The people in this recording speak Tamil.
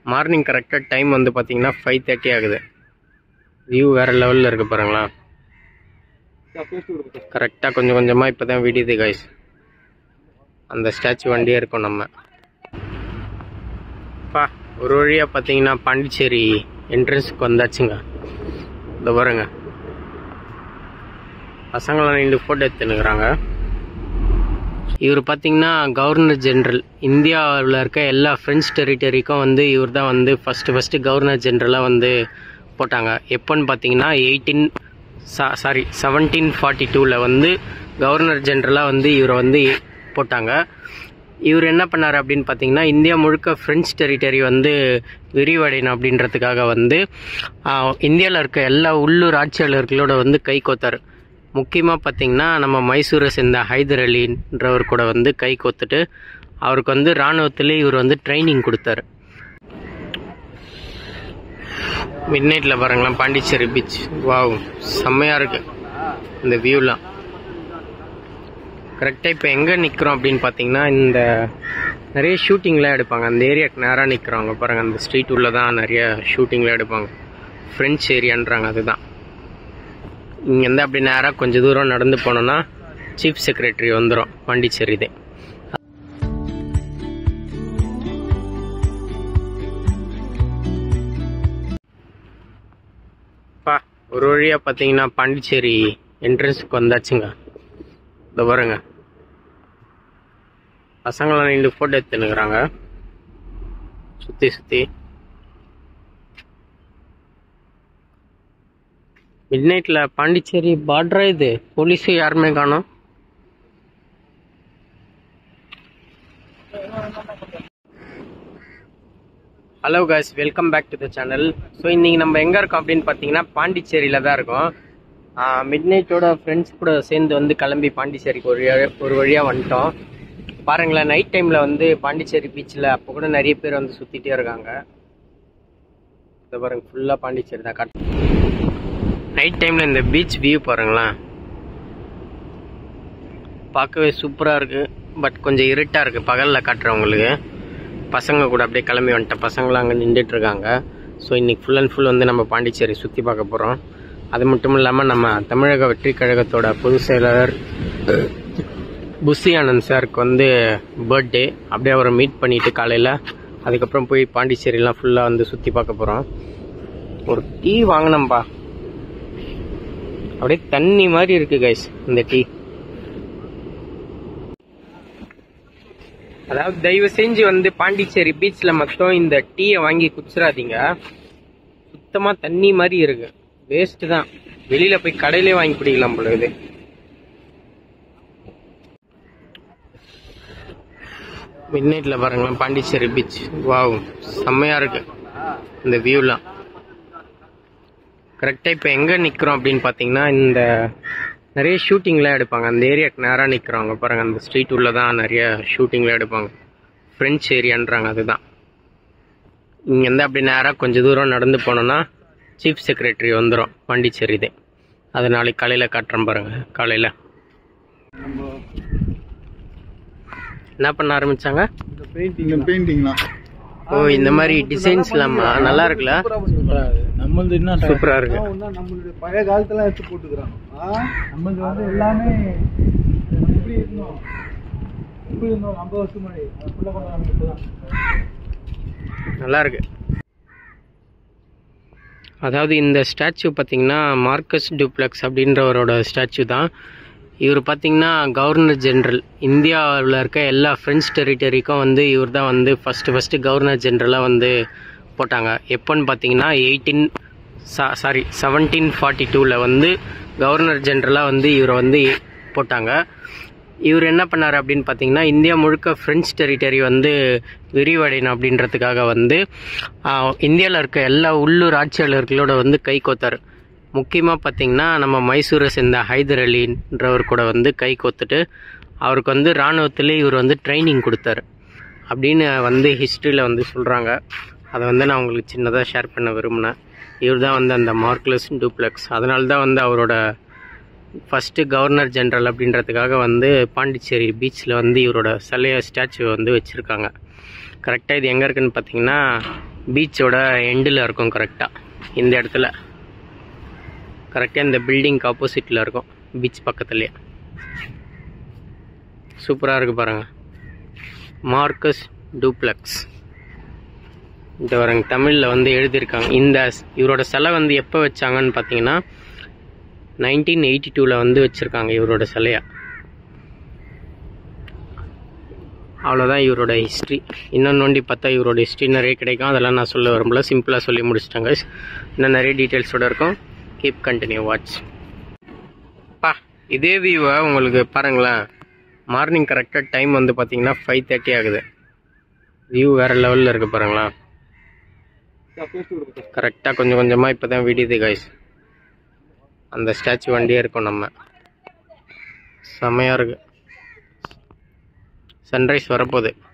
மார்னிங் கரெக்டாக டைம் வந்து பார்த்தீங்கன்னா ஃபைவ் தேர்ட்டி ஆகுது வியூ வேறு லெவலில் இருக்கு பாருங்களா கரெக்டாக கொஞ்சம் கொஞ்சமாக இப்போ தான் விடியுது கைஸ் அந்த ஸ்டாச்சு வண்டியே இருக்கும் நம்ம பா ஒரு வழியாக பார்த்தீங்கன்னா பாண்டிச்சேரி என்ட்ரன்ஸுக்கு வந்தாச்சுங்க இந்த பாருங்க பசங்களாம் நின்று ஃபோட்டோ எடுத்துனுக்குறாங்க இவர் பார்த்தீங்கன்னா கவர்னர் ஜெனரல் இந்தியாவில் இருக்க எல்லா ஃப்ரெஞ்ச் டெரிட்டரிக்கும் வந்து இவர் தான் வந்து ஃபஸ்ட்டு ஃபஸ்ட்டு கவர்னர் ஜெனரலாக வந்து போட்டாங்க எப்போன்னு பார்த்தீங்கன்னா எயிட்டீன் சாரி செவன்டீன் ஃபார்ட்டி டூவில் வந்து கவர்னர் ஜெனரலாக வந்து இவரை வந்து போட்டாங்க இவர் என்ன பண்ணார் அப்படின்னு பார்த்தீங்கன்னா இந்தியா முழுக்க ஃப்ரெஞ்ச் டெரிட்டரி வந்து விரிவடையணும் அப்படின்றதுக்காக வந்து இந்தியாவில் இருக்க எல்லா உள்ளூர் ஆட்சியாளர்களோட வந்து கை கோத்தார் முக்கியமாக பார்த்தீங்கன்னா நம்ம மைசூரை சேர்ந்த ஹைதர் அலின்றவர் கூட வந்து கை கோத்துட்டு அவருக்கு வந்து இராணுவத்திலே இவர் வந்து ட்ரைனிங் கொடுத்தாரு மிட் நைட்டில் பாருங்களேன் பாண்டிச்சேரி பீச் வாவ் செம்மையாக இருக்கு இந்த வியூலாம் கரெக்டாக இப்போ எங்கே நிற்கிறோம் அப்படின்னு பார்த்தீங்கன்னா இந்த நிறைய ஷூட்டிங்லாம் எடுப்பாங்க அந்த ஏரியாவுக்கு நேராக நிற்கிறோங்க பாருங்கள் அந்த ஸ்ட்ரீட் உள்ள தான் நிறைய ஷூட்டிங்லாம் எடுப்பாங்க ஃப்ரெஞ்ச் ஏரியான்றாங்க அதுதான் இங்கேருந்து அப்படி நேராக கொஞ்சம் தூரம் நடந்து போனோன்னா சீஃப் செக்ரட்டரி வந்துடும் பாண்டிச்சேரி இது பா ஒரு வழியாக பார்த்தீங்கன்னா பாண்டிச்சேரி என்ட்ரன்ஸுக்கு வந்தாச்சுங்க இந்த பாருங்க பசங்களாம் நின்று ஃபோட்டோ எடுத்துனுக்குறாங்க சுற்றி சுற்றி மிட் நைட்டில் பாண்டிச்சேரி பார்டரா இது போலீஸு யாருமே காணோம் hello guys welcome back to the channel so இன்னைக்கு நம்ம எங்கே இருக்கோம் அப்படின்னு பார்த்தீங்கன்னா பாண்டிச்சேரியில் தான் இருக்கோம் மிட் நைட்டோட ஃப்ரெண்ட்ஸ் கூட சேர்ந்து வந்து கிளம்பி பாண்டிச்சேரிக்கு ஒரு வழியா- ஒரு வழியாக வந்துட்டோம் பாருங்களேன் நைட் டைமில் வந்து பாண்டிச்சேரி பீச்சில் அப்போ கூட நிறைய பேர் வந்து சுற்றிட்டே இருக்காங்க இதை பாருங்க ஃபுல்லாக பாண்டிச்சேரி தான் காட்டு நைட் டைமில் இந்த பீச் வியூ பாருங்களேன் பார்க்கவே சூப்பராக இருக்குது பட் கொஞ்சம் இருட்டாக இருக்குது பகலில் காட்டுறவங்களுக்கு பசங்க கூட அப்படியே கிளம்பி வந்துட்டேன் பசங்களாம் அங்கே நின்றுட்டு இருக்காங்க ஸோ இன்னைக்கு ஃபுல் அண்ட் ஃபுல் வந்து நம்ம பாண்டிச்சேரி சுற்றி பார்க்க போகிறோம் அது மட்டும் இல்லாமல் நம்ம தமிழக வெற்றி கழகத்தோட பொதுச் செயலாளர் புஷி ஆனந்த் சாருக்கு வந்து பர்த்டே அப்படியே அவரை மீட் பண்ணிட்டு காலையில் அதுக்கப்புறம் போய் பாண்டிச்சேரிலாம் ஃபுல்லாக வந்து சுற்றி பார்க்க போகிறோம் ஒரு டீ வாங்கினோம்பா அப்படியே தண்ணி மாதிரி இருக்கு கைஸ் இந்த டீ அதாவது தயவு செஞ்சு வந்து பாண்டிச்சேரி பீச்ல மட்டும் இந்த டீயை வாங்கி குடிச்சிடாதீங்க சுத்தமா தண்ணி மாதிரி இருக்கு வேஸ்ட் தான் வெளியில போய் கடையிலே வாங்கி குடிக்கலாம் போல இது மிட் நைட்ல பாருங்களேன் பாண்டிச்சேரி பீச் வாவ் செம்மையா இருக்கு இந்த வியூலாம் கரெக்டாக இப்போ எங்கே நிற்கிறோம் அப்படின்னு பார்த்தீங்கன்னா இந்த நிறைய ஷூட்டிங்லாம் எடுப்பாங்க அந்த ஏரியாவுக்கு நேராக நிற்கிறோங்க பாருங்கள் அந்த ஸ்ட்ரீட் உள்ள தான் நிறைய ஷூட்டிங்லாம் எடுப்பாங்க ஃப்ரெஞ்ச் ஏரியான்றாங்க அதுதான் இங்கேருந்து அப்படி நேராக கொஞ்சம் தூரம் நடந்து போனோன்னா சீஃப் செக்ரட்டரி வந்துடும் பாண்டிச்சேரி இது அது நாளைக்கு காலையில் காட்டுறேன் பாருங்கள் காலையில் என்ன பண்ண ஆரம்பிச்சாங்க இந்த பெயிண்டிங் பெயிண்டிங் தான் ஓ இந்த மாதிரி டிசைன்ஸ் இல்லாமா நல்லா இருக்குல்ல நம்மளது என்ன சூப்பரா இருக்கு நம்மளுடைய பழைய காலத்துல எடுத்து போட்டுக்கிறாங்க நம்மளது வந்து எல்லாமே எப்படி இருந்தோம் எப்படி இருந்தோம் ஐம்பது வருஷம் முன்னாடி அது ஃபுல்லாக கொண்டாந்து இப்பதான் நல்லா இருக்கு அதாவது இந்த ஸ்டாச்சு பார்த்தீங்கன்னா மார்க்கஸ் டூப்ளெக்ஸ் அப்படின்றவரோட ஸ்டாச்சு தான் இவர் பார்த்தீங்கன்னா கவர்னர் ஜெனரல் இந்தியாவில் இருக்க எல்லா ஃப்ரெஞ்ச் டெரிட்டரிக்கும் வந்து இவர் தான் வந்து ஃபஸ்ட்டு ஃபஸ்ட்டு கவர்னர் ஜெனரலாக வந்து போட்டாங்க எப்போன்னு பார்த்தீங்கன்னா எயிட்டீன் சாரி செவன்டீன் ஃபார்ட்டி டூவில் வந்து கவர்னர் ஜெனரலாக வந்து இவரை வந்து போட்டாங்க இவர் என்ன பண்ணார் அப்படின்னு பார்த்தீங்கன்னா இந்தியா முழுக்க ஃப்ரெஞ்ச் டெரிட்டரி வந்து விரிவடையணும் அப்படின்றதுக்காக வந்து இந்தியாவில் இருக்க எல்லா உள்ளூர் ஆட்சியாளர்களோட வந்து கை கோத்தார் முக்கியமாக பார்த்தீங்கன்னா நம்ம மைசூரை சேர்ந்த ஹைதர் அலின்றவர் கூட வந்து கை கோத்துட்டு அவருக்கு வந்து இராணுவத்திலே இவர் வந்து ட்ரைனிங் கொடுத்தாரு அப்படின்னு வந்து ஹிஸ்ட்ரியில் வந்து சொல்கிறாங்க அதை வந்து நான் உங்களுக்கு சின்னதாக ஷேர் பண்ண விரும்பினேன் இவர் தான் வந்து அந்த மார்க்லெஸ் டூப்ளெக்ஸ் அதனால தான் வந்து அவரோட ஃபஸ்ட்டு கவர்னர் ஜெனரல் அப்படின்றதுக்காக வந்து பாண்டிச்சேரி பீச்சில் வந்து இவரோட சிலைய ஸ்டாச்சு வந்து வச்சுருக்காங்க கரெக்டாக இது எங்கே இருக்குன்னு பார்த்தீங்கன்னா பீச்சோட எண்டில் இருக்கும் கரெக்டாக இந்த இடத்துல கரெக்டாக இந்த பில்டிங்க்கு ஆப்போசிட்டில் இருக்கும் பீச் பக்கத்துலேயே சூப்பராக இருக்குது பாருங்கள் மார்க்கஸ் டூப்ளெக்ஸ் இந்த வரங்க தமிழில் வந்து எழுதியிருக்காங்க இந்த இவரோட சிலை வந்து எப்போ வச்சாங்கன்னு பார்த்தீங்கன்னா நைன்டீன் எயிட்டி டூவில் வந்து வச்சுருக்காங்க இவரோட சிலையை அவ்வளோதான் இவரோட ஹிஸ்ட்ரி இன்னும் நோண்டி பார்த்தா இவரோட ஹிஸ்ட்ரி நிறைய கிடைக்கும் அதெல்லாம் நான் சொல்ல விரும்பல சிம்பிளாக சொல்லி முடிச்சிட்டாங்க இன்னும் நிறைய டீட்டெயில்ஸோட இருக்கும் கீப் கண்டினியூ வாட்ச் பா இதே வியூவை உங்களுக்கு பாருங்களேன் மார்னிங் கரெக்டாக டைம் வந்து பார்த்தீங்கன்னா ஃபைவ் தேர்ட்டி ஆகுது வியூ வேறு லெவலில் இருக்குது பாருங்களேன் கரெக்டாக கொஞ்சம் கொஞ்சமாக இப்போ தான் விடியுது கைஸ் அந்த ஸ்டாச்சு வண்டியே இருக்கும் நம்ம செம்மையாக இருக்குது சன்ரைஸ் வரப்போகுது